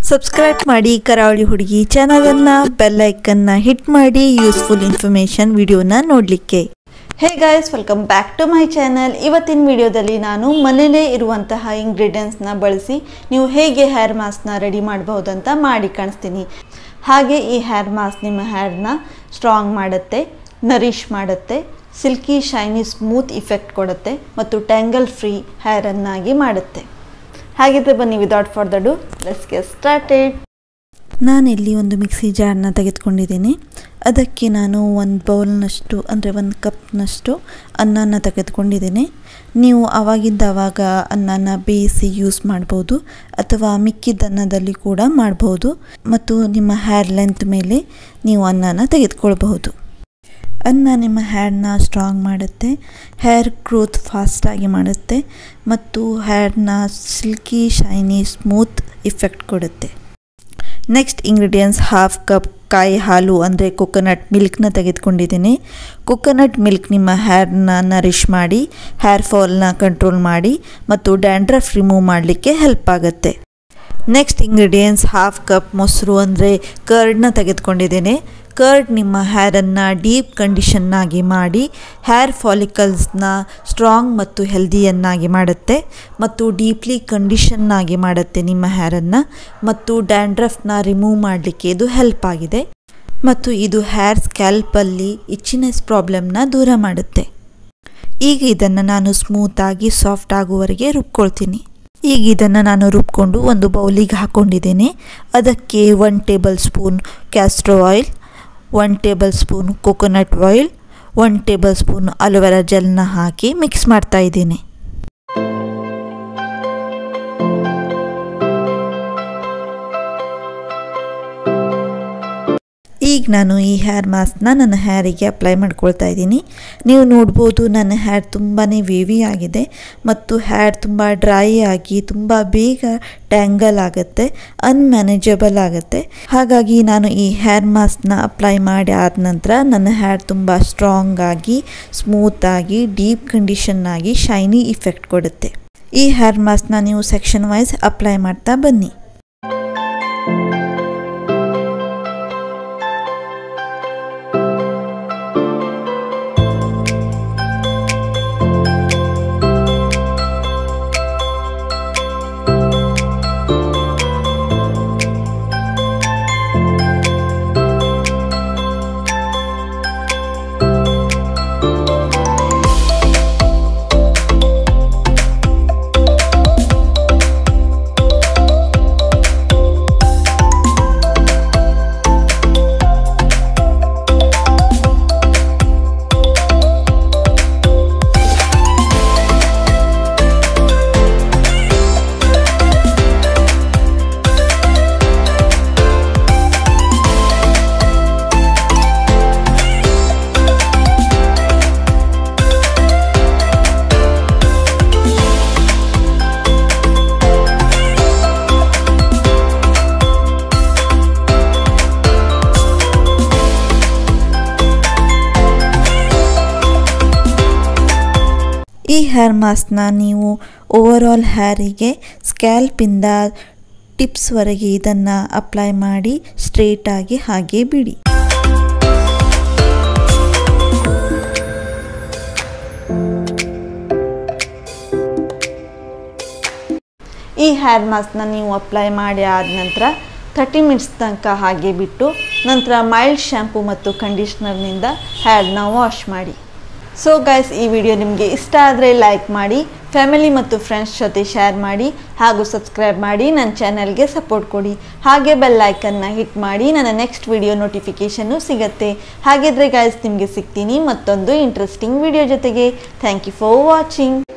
subscribe ಮಾಡಿ ಕರಾವಳಿ ಹುಡುಗಿ ಚಾನಲನ್ನು ಬೆಲ್ಲೈಕನ್ನ ಹಿಟ್ ಮಾಡಿ ಯೂಸ್ಫುಲ್ ಇನ್ಫಾರ್ಮೇಷನ್ ವಿಡಿಯೋನ ನೋಡಲಿಕ್ಕೆ hey guys welcome back to my channel ಇವತ್ತಿನ ವಿಡಿಯೋದಲ್ಲಿ ನಾನು ಮನೇಲೇ ಇರುವಂತಹ ಇಂಗ್ರೀಡಿಯೆಂಟ್ಸ್ನ ಬಳಸಿ ನೀವು ಹೇಗೆ ಹೇರ್ ಮಾಸ್ಕ್ನ ರೆಡಿ ಮಾಡಬಹುದಂತ ಮಾಡಿ ಕಾಣಿಸ್ತೀನಿ ಹಾಗೆ ಈ ಹೇರ್ ಮಾಸ್ಕ್ ನಿಮ್ಮ ಹೇರ್ನ ಸ್ಟ್ರಾಂಗ್ ಮಾಡುತ್ತೆ ನರಿಷ್ ಮಾಡುತ್ತೆ ಸಿಲ್ಕಿ ಶೈನಿ ಸ್ಮೂತ್ ಇಫೆಕ್ಟ್ ಕೊಡುತ್ತೆ ಮತ್ತು ಟ್ಯಾಂಗಲ್ ಫ್ರೀ ಹೇರನ್ನಾಗಿ ಮಾಡುತ್ತೆ ಹಾಗಿದ್ರೆ ಬನ್ನಿ without further ado let's get started ನಾನಿಲ್ಲಿ ಒಂದು ಮಿಕ್ಸಿ ಜಾರ್ನ ತೆಗೆದುಕೊಂಡಿದ್ದೀನಿ ಅದಕ್ಕೆ ನಾನು ಒಂದು ಬೌಲ್ನಷ್ಟು ಅಂದರೆ ಒಂದು ಕಪ್ನಷ್ಟು ಅನ್ನನ ತೆಗೆದುಕೊಂಡಿದ್ದೀನಿ ನೀವು ಆವಾಗಿಂದ ಆವಾಗ ಅನ್ನನ ಬೇಯಿಸಿ ಯೂಸ್ ಮಾಡ್ಬೋದು ಅಥವಾ ಮಿಕ್ಕಿದ ಅನ್ನದಲ್ಲಿ ಕೂಡ ಮಾಡ್ಬೋದು ಮತ್ತು ನಿಮ್ಮ ಹೇರ್ ಲೆಂತ್ ಮೇಲೆ ನೀವು ಅನ್ನನ ತೆಗೆದುಕೊಳ್ಬಹುದು ಅನ್ನ ನಿಮ್ಮ ಹೇರ್ನ ಸ್ಟ್ರಾಂಗ್ ಮಾಡುತ್ತೆ ಹೇರ್ ಗ್ರೋತ್ ಫಾಸ್ಟಾಗಿ ಮಾಡುತ್ತೆ ಮತ್ತು ಹೇರ್ನ ಸಿಲ್ಕಿ ಶೈನಿ ಸ್ಮೂತ್ ಇಫೆಕ್ಟ್ ಕೊಡುತ್ತೆ ನೆಕ್ಸ್ಟ್ ಇಂಗ್ರೀಡಿಯೆಂಟ್ಸ್ ಹಾಫ್ ಕಪ್ ಕಾಯಿ ಹಾಲು ಅಂದರೆ ಕೊಕೊನಟ್ ಮಿಲ್ಕ್ನ ತೆಗೆದುಕೊಂಡಿದ್ದೀನಿ ಕೊಕೊನಟ್ ಮಿಲ್ಕ್ ನಿಮ್ಮ ಹೇರ್ನ ನರಿಷ್ ಮಾಡಿ ಹೇರ್ ಫಾಲ್ನ ಕಂಟ್ರೋಲ್ ಮಾಡಿ ಮತ್ತು ಡ್ಯಾಂಡ್ರಫ್ ರಿಮೂವ್ ಮಾಡಲಿಕ್ಕೆ ಹೆಲ್ಪ್ ಆಗುತ್ತೆ ನೆಕ್ಸ್ಟ್ ಇಂಗ್ರೀಡಿಯೆಂಟ್ಸ್ ಹಾಫ್ ಕಪ್ ಮೊಸರು ಅಂದರೆ ಕರ್ಡ್ನ ತೆಗೆದುಕೊಂಡಿದ್ದೇನೆ ಕರ್ಡ್ ನಿಮ್ಮ ಹೇರನ್ನು ಡೀಪ್ ಕಂಡೀಷನ್ನಾಗಿ ಮಾಡಿ ಹೇರ್ ಫಾಲಿಕಲ್ಸ್ನ ಸ್ಟ್ರಾಂಗ್ ಮತ್ತು ಹೆಲ್ದಿಯನ್ನಾಗಿ ಮಾಡುತ್ತೆ ಮತ್ತು ಡೀಪ್ಲಿ ಕಂಡೀಷನ್ನಾಗಿ ಮಾಡುತ್ತೆ ನಿಮ್ಮ ಹೇರನ್ನು ಮತ್ತು ಡ್ಯಾಂಡ್ರಫ್ನ ರಿಮೂವ್ ಮಾಡಲಿಕ್ಕೆ ಇದು ಹೆಲ್ಪ್ ಆಗಿದೆ ಮತ್ತು ಇದು ಹೇರ್ ಸ್ಕ್ಯಾಲ್ಪಲ್ಲಿ ಇಚ್ಚಿನೆಸ್ ಪ್ರಾಬ್ಲಮ್ನ ದೂರ ಮಾಡುತ್ತೆ ಈಗ ಇದನ್ನು ನಾನು ಸ್ಮೂತಾಗಿ ಸಾಫ್ಟ್ ಆಗುವವರೆಗೆ ರುಬ್ಕೊಳ್ತೀನಿ ಈಗ ಇದನ್ನು ನಾನು ರುಬ್ಕೊಂಡು ಒಂದು ಬೌಲಿಗೆ ಹಾಕ್ಕೊಂಡಿದ್ದೇನೆ ಅದಕ್ಕೆ one tablespoon castor oil one tablespoon coconut oil one tablespoon aloe vera ಜೆಲ್ನ ಹಾಕಿ ಮಿಕ್ಸ್ ಮಾಡ್ತಾ ಇದ್ದೀನಿ ಈಗ ನಾನು ಈ ಹೇರ್ ಮಾಸ್ಕ್ನ ನನ್ನ ಹೇರಿಗೆ ಅಪ್ಲೈ ಮಾಡ್ಕೊಳ್ತಾ ಇದ್ದೀನಿ ನೀವು ನೋಡ್ಬೋದು ನನ್ನ ಹೇರ್ ತುಂಬಾ ವೇವಿ ಆಗಿದೆ ಮತ್ತು ಹೇರ್ ತುಂಬ ಡ್ರೈ ಆಗಿ ತುಂಬ ಬೇಗ ಟ್ಯಾಂಗಲ್ ಆಗುತ್ತೆ ಅನ್ಮ್ಯಾನೇಜಬಲ್ ಆಗುತ್ತೆ ಹಾಗಾಗಿ ನಾನು ಈ ಹೇರ್ ಮಾಸ್ಕ್ನ ಅಪ್ಲೈ ಮಾಡಿ ಆದ ನಂತರ ನನ್ನ ಹೇರ್ ತುಂಬ ಸ್ಟ್ರಾಂಗ್ ಆಗಿ ಸ್ಮೂತ್ ಆಗಿ ಡೀಪ್ ಕಂಡೀಷನ್ ಆಗಿ ಶೈನಿ ಇಫೆಕ್ಟ್ ಕೊಡುತ್ತೆ ಈ ಹೇರ್ ಮಾಸ್ಕ್ನ ನೀವು ಸೆಕ್ಷನ್ ವೈಸ್ ಅಪ್ಲೈ ಮಾಡ್ತಾ ಬನ್ನಿ ಈ ಹೇರ್ ಮಾಸ್ಕ್ನ ನೀವು ಓವರಾಲ್ ಹೇರಿಗೆ ಸ್ಕ್ಯಾಲ್ಪಿಂದ ಟಿಪ್ಸ್ವರೆಗೆ ಇದನ್ನು ಅಪ್ಲೈ ಮಾಡಿ ಸ್ಟ್ರೇಟಾಗಿ ಹಾಗೆ ಬಿಡಿ ಈ ಹೇರ್ ಮಾಸ್ಕ್ನ ನೀವು ಅಪ್ಲೈ ಮಾಡಿ ಆದ ನಂತರ ಥರ್ಟಿ ಮಿನಿಟ್ಸ್ ತನಕ ಹಾಗೆ ಬಿಟ್ಟು ನಂತರ ಮೈಲ್ಡ್ ಶ್ಯಾಂಪು ಮತ್ತು ಕಂಡೀಷ್ನರ್ನಿಂದ ಹೇರ್ನ ವಾಶ್ ಮಾಡಿ ಸೊ ಗೈಸ್ ಈ ವಿಡಿಯೋ ನಿಮಗೆ ಇಷ್ಟ ಆದರೆ ಲೈಕ್ ಮಾಡಿ ಫ್ಯಾಮಿಲಿ ಮತ್ತು ಫ್ರೆಂಡ್ಸ್ ಜೊತೆ ಶೇರ್ ಮಾಡಿ ಹಾಗೂ ಸಬ್ಸ್ಕ್ರೈಬ್ ಮಾಡಿ ನನ್ನ ಚಾನಲ್ಗೆ ಸಪೋರ್ಟ್ ಕೊಡಿ ಹಾಗೆ ಬೆಲ್ ಐಕನ್ನ ಹಿಟ್ ಮಾಡಿ ನನ್ನ ನೆಕ್ಸ್ಟ್ ವಿಡಿಯೋ ನೋಟಿಫಿಕೇಷನ್ನು ಸಿಗುತ್ತೆ ಹಾಗಿದ್ರೆ ಗೈಸ್ ನಿಮಗೆ ಸಿಗ್ತೀನಿ ಮತ್ತೊಂದು ಇಂಟ್ರೆಸ್ಟಿಂಗ್ ವಿಡಿಯೋ ಜೊತೆಗೆ ಥ್ಯಾಂಕ್ ಯು ಫಾರ್ ವಾಚಿಂಗ್